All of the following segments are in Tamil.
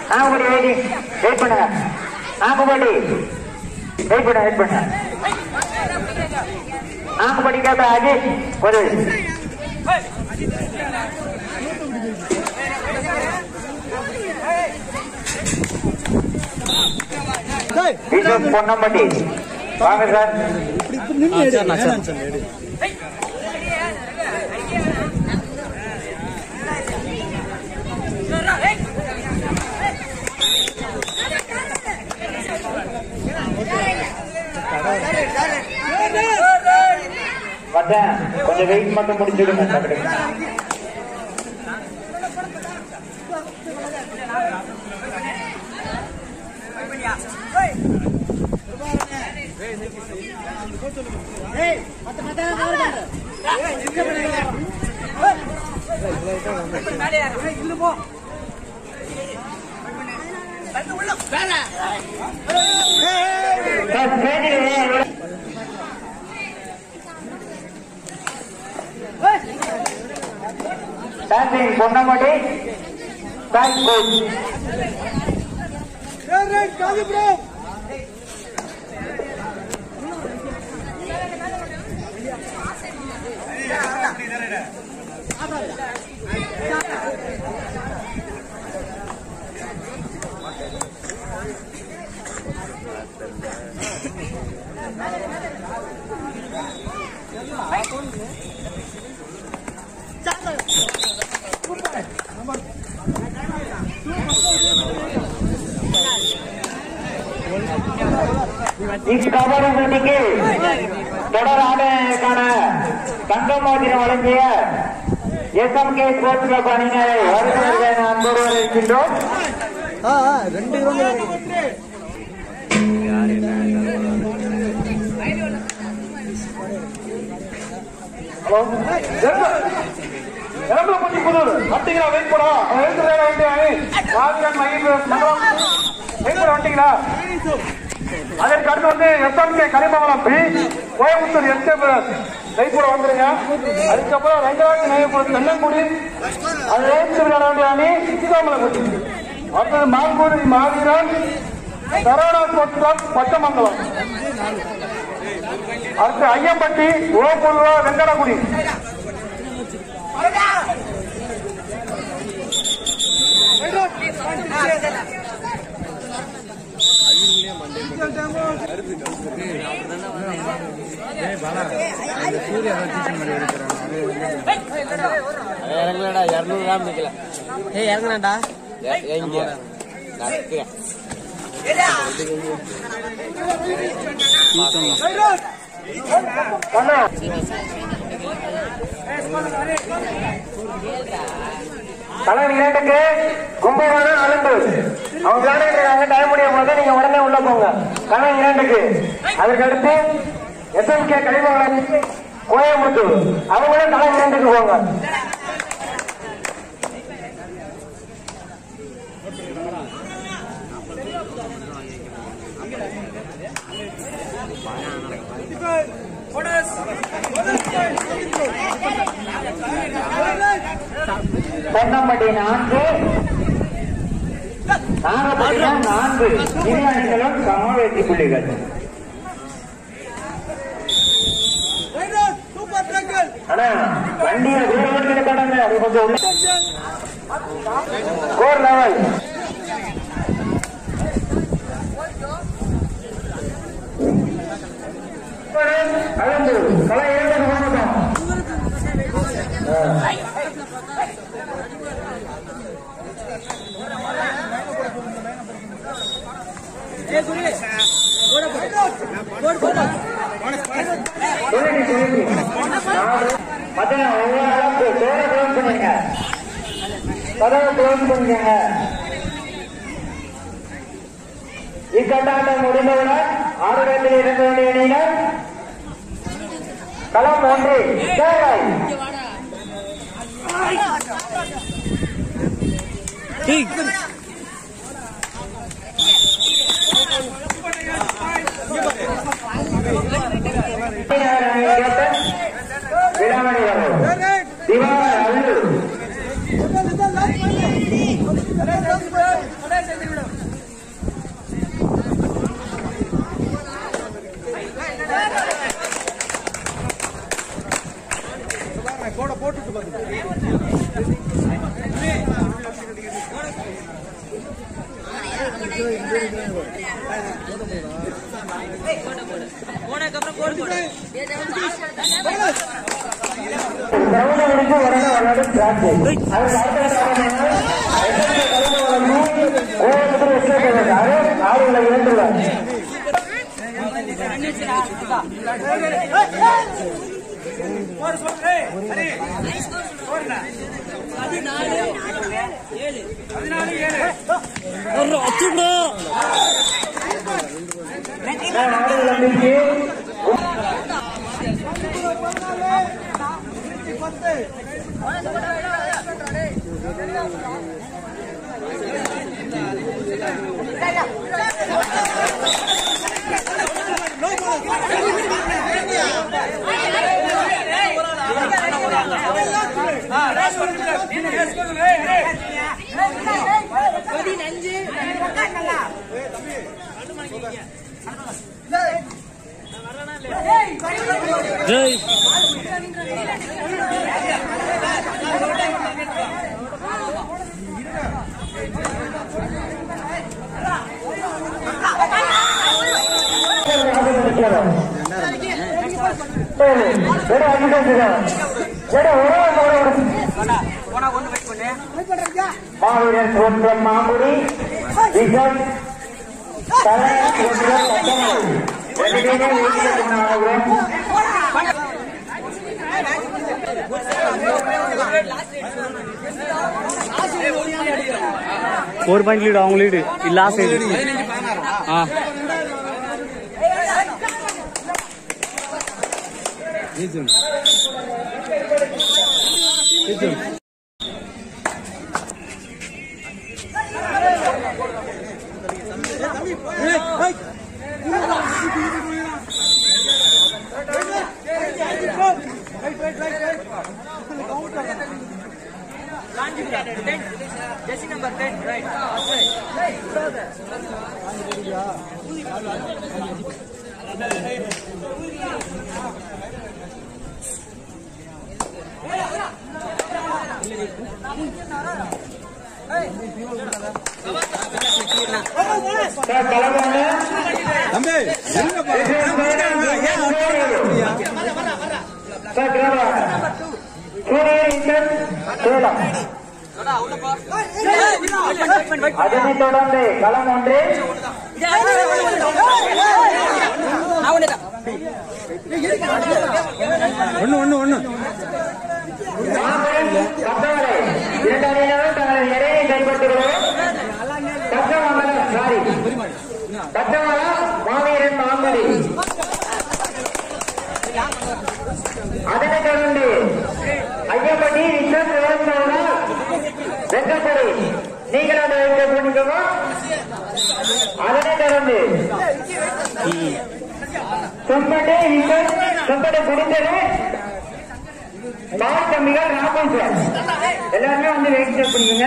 நாகப்பட்டி வெயிட்டிங் வெயிட் பண்ணுங்க நாகப்பட்டி வெயிட் பண்ண வெயிட் பண்ண நாகப்பட்டி கேட்ட அஜித் ஒரு விஷ்ணு பொன்னம்பட்டி வாங்க சார் மச்சான் கொஞ்சம் வெயிட் மட்டும் முடிச்சுடுங்க டக்குனு. சார் ஸ்டேஜில் ஏன் டான்சிங் பொன்னம்பட்டி பேக் கோச் இக்கபடி போட்டிக்கு தொடர் ஆடைக்கான தங்க மோதிரம் வழங்கிய எஸ்எம்கே ஸ்போர்ட்ஸ் கிளப் அணியினரை வருகிறது அன்போடு இருக்கின்றோம் ரெண்டு ஹலோ எரம்பல கொஞ்சம் புதூர் வந்தீங்களா வெயிட் பண்ணா எழுத்து வேலை வண்டியானே ராஜகன் மயில் மங்கலம் வெயிட் பண்ண வந்தீங்களா அதற்கு அடுத்து வந்து எஸ்எம்கே கனிமங்கலம் பி கோயம்புத்தூர் எஸ்கேப் வெயிட் பண்ண வந்துருங்க அதுக்கப்புறம் ரங்கராஜ் நயபுரம் தென்னங்குடி அது எழுத்து விளையாட வேண்டிய அணி சீதாமலங்குடி அடுத்தது மாங்கூர் மாவீரன் சரவணா ஸ்போர்ட்ஸ் கிளப் பச்சமங்கலம் அடுத்து ஐயம்பட்டி ஓபுல்வா வெங்கடகுடி இறங்கலடா இரநூறு கிராம் நிக்கல ஏய் இறங்குனேன்டா எங்க நடக்கிறேன் அண்ணா தலைவர் இரண்டுக்கு கும்பகோணம் அலம்பூர் அவங்க விளையாடுறாங்க டைம் முடியும் போது நீங்க உடனே உள்ள போங்க கணவன் இரண்டுக்கு அதற்கு அடுத்து எஸ்எம்கே கனிமங்கலம் கோயம்புத்தூர் அவங்களும் தலைவர் இரண்டுக்கு போங்க பொன்னம்பட்டி நான்கு நாகப்பட்டினம் நான்கு இரு அணிகளும் சம வெற்றி புள்ளிகள் ஆனா வண்டியை தூரம் கடங்க அது கொஞ்சம் உள்ள ஸ்கோர் லெவல் அளந்து கலை இரண்டு போகட்டும் சொல்லுங்க சொல்லுங்க மதன ஒவ்வொரு அளவுக்கு டோரை க்ளோஸ் பண்ணுங்க கதவை க்ளோஸ் பண்ணுங்க இக்கட்டாட்டம் முடிந்தவுடன் ஆறுடத்தில் இருக்க வேண்டிய அணியினர் களம் ஒன்று தேவை விடாமணி திவாகர் அல்லு கிரவுண்ட் முடிஞ்சு உடனே விளையாடு டிராக் அதுக்கு அடுத்த கோயம்புத்தூர் எஸ்கேட் ஆறு ஆறுல இரண்டுல ஆறு நம்பிக்கை மாவீரன் தோற்றம் மாமுடி விஜய் தலை தோற்றம் பத்தொன்பது ரெண்டு பேரும் வீட்டுக்கு போனாங்க ஃபோர் பாயிண்ட் லீடு அவங்க லீடு லாஸ்ட் சைடு ஆ அதனைத் தொடர்ந்து களம் ஒன்று ஒன்று ஒன்று ஒன்று மாபெரும் கத்தவரை இரண்டு அணியினரும் தங்களது எடையை கைப்பற்றுகிறோம் கத்தவாமலம் சாரி கத்தவாலம் மாவீரன் மாங்குடி அதனைத் தொடர்ந்து ஐயப்பட்டி ரிஷப் விவசாயிகள் வெங்கப்படி நீங்கள் அதை வைக்க பண்ணிக்கவும் அதனைத் தொடர்ந்து செம்பட்டை ரிஷப் செம்பட்டை குடித்தது பால் தம்பிகள் ராகுல் சார் எல்லாருமே வந்து வெயிட் செக் பண்ணிக்கோங்க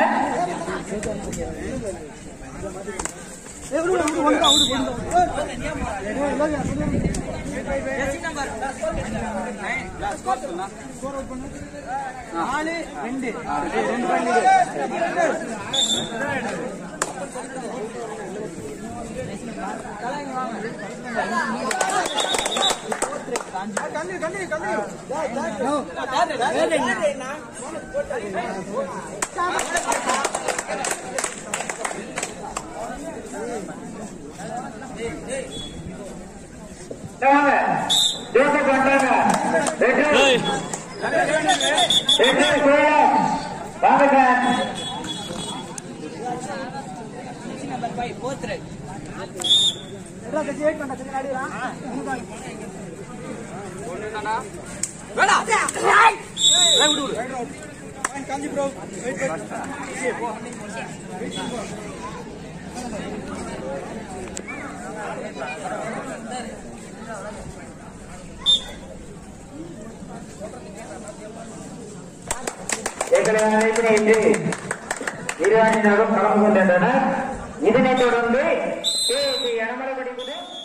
வாங்க ஜோசப் வந்தாங்க ரெண்டு ரெண்டு கோயிலம் வாங்க சார் ஏற்கனவே அழைப்பினை இன்று இரு அணியினரும் கலந்து கொண்டிருந்தனர் இதனைத் தொடர்ந்து கேஎஸ்சி எடமலைப்படி குழு